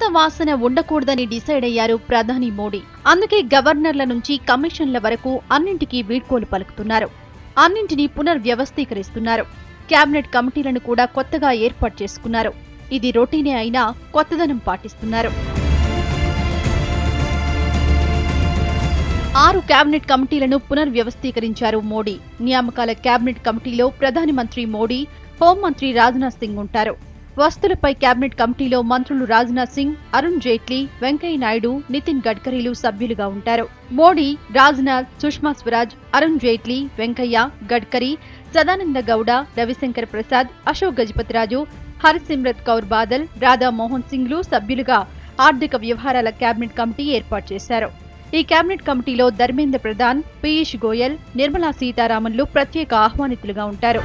వాసన ఉండకూడదని డిసైడ్ అయ్యారు ప్రధాని మోడీ అందుకే గవర్నర్ల నుంచి కమిషన్ల వరకు అన్నింటికీ వీడ్కోలు పలుకుతున్నారు అన్నింటినీ పునర్వ్యవస్థీకరిస్తున్నారు కేబినెట్ కమిటీలను కూడా కొత్తగా ఏర్పాటు చేసుకున్నారు ఇది రొటీనే అయినా కొత్తదనం పాటిస్తున్నారు ఆరు కేబినెట్ కమిటీలను పునర్వ్యవస్థీకరించారు మోడీ నియామకాల కేబినెట్ కమిటీలో ప్రధాని మంత్రి మోడీ హోంమంత్రి రాజ్నాథ్ సింగ్ ఉంటారు వస్తువులపై కేబినెట్ కమిటీలో మంత్రులు రాజ్నాథ్ సింగ్ అరుణ్ జైట్లీ వెంకయ్య నాయుడు నితిన్ గడ్కరీలు సభ్యులుగా ఉంటారు మోడీ రాజ్నాథ్ సుష్మా స్వరాజ్ అరుణ్ జైట్లీ వెంకయ్య గడ్కరీ సదానంద గౌడ రవిశంకర్ ప్రసాద్ అశోక్ గజపతిరాజు హర్సిమ్రత్ కౌర్ బాదల్ రాధా మోహన్ సింగ్లు సభ్యులుగా ఆర్థిక వ్యవహారాల కేబినెట్ కమిటీ ఏర్పాటు చేశారు ఈ కేబినెట్ కమిటీలో ధర్మేంద్ర ప్రధాన్ పీయూష్ గోయల్ నిర్మలా సీతారామన్లు ప్రత్యేక ఆహ్వానితులుగా ఉంటారు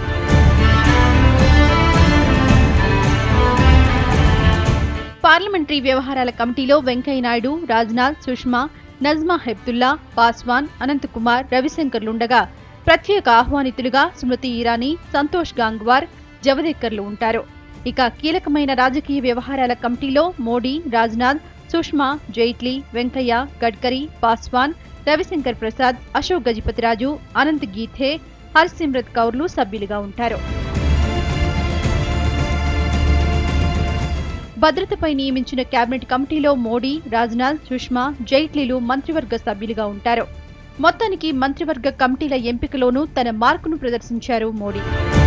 పార్లమెంటరీ వ్యవహారాల కమిటీలో వెంకయ్యనాయుడు రాజ్నాథ్ సుష్మా నజ్మా హెబ్దుల్లా పాస్వాన్ అనంతకుమార్ రవిశంకర్లుండగా ప్రత్యేక ఆహ్వానితులుగా స్మృతి ఇరానీ సంతోష్ గాంగ్వార్ జవదేకర్లు ఉంటారు ఇక కీలకమైన రాజకీయ వ్యవహారాల కమిటీలో మోడీ రాజ్నాథ్ సుష్మా జైట్లీ వెంకయ్య గడ్కరీ పాస్వాన్ రవిశంకర్ ప్రసాద్ అశోక్ గజపతిరాజు అనంత్ గీథే హర్సిమ్రత్ కౌర్లు సభ్యులుగా ఉంటారు భద్రతపై నియమించిన కేబినెట్ కమిటీలో మోడీ రాజ్నాథ్ సుష్మా జైట్లీలు మంత్రివర్గ సభ్యులుగా ఉంటారు మొత్తానికి మంత్రివర్గ కమిటీల ఎంపికలోనూ తన మార్కును ప్రదర్శించారు మోడీ